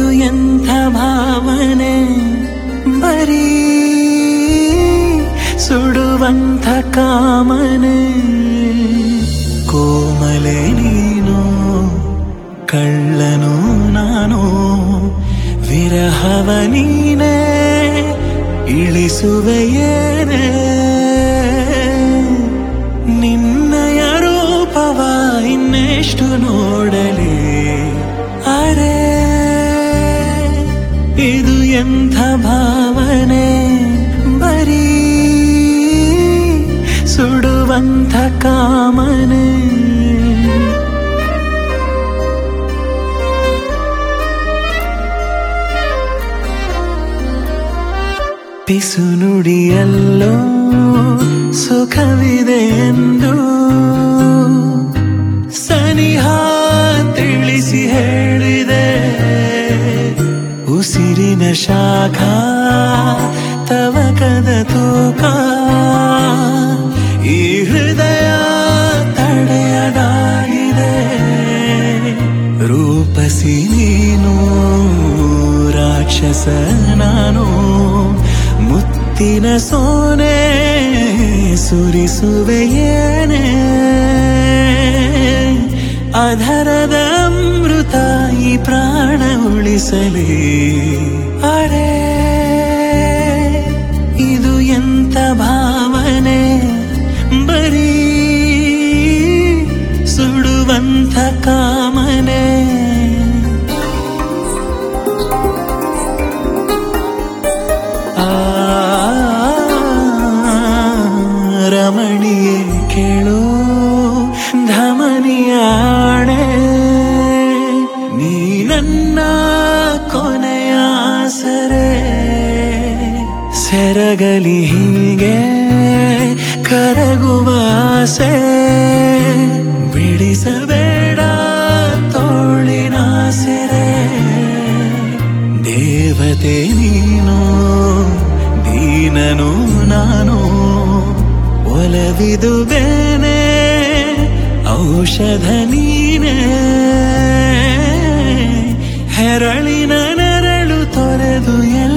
ಎಂಥ ಭಾವನೆ ಬರೀ ಸುಡುವಂಥ ಕಾಮನೆ ಕೋಮಲೆ ನೀನು ಕಳ್ಳನು ನಾನು ವಿರಹವ ನೀನೇ ಇಳಿಸುವೆಯೇನೆ ನಿನ್ನಯ ರೂಪವ ಇನ್ನೆಷ್ಟು ನೋಡಲಿ ಅರೆ ಇದು ಎಂಥ ಭಾವನೆ ಬರೀ ಸುಡುವಂಥ ಕಾಮನೆ ಪಿಸು ನುಡಿಯಲ್ಲೋ ಸುಖವಿದೆ ಎಂದು ಸನಿಹ ತಿಳಿಸಿ ಹೇಳಿದೆ ಉಸಿರಿನ ಶಾಖ ತವಕದ ತೂಕ ಈ ಹೃದಯ ತಡೆಯದಾಗಿದೆ ರೂಪಸಿ ನೀನು ರಾಕ್ಷಸ ನಾನು ಮುತ್ತಿನ ಸೋನೆ ಸುರಿಸುವೆಯೇನೆ ಅಧರದ ಅಮೃತ ಈ ಪ್ರಾಣ ಉಳಿಸಲಿ ಅರೆ ಇದು ಎಂತ ಭಾವನೆ ಬರೀ ಸುಡುವಂಥ ಕಾಮನೆ ಆ ರಮಣಿಯೇ ಕೇಳು ಧಮನಿಯಾಣೆ ನೀ ನನ್ನ ಕೊನೆಯ ಸರೆ ಸೆರಗಲಿ ಹೀಗೆ ಕರಗುವ ಆಸೆ ಬಿಡಿಸಬೇಡ ತೋಳಿನ ಸೆರೆ ದೇವತೆ ನೀನು ದೀನನು ನಾನು ಒಲವಿದು ಬೇನೆ ಔಷಧ ನೀನೆ ಹೆರಳಿನ ನೆರಳು ತೊರೆದು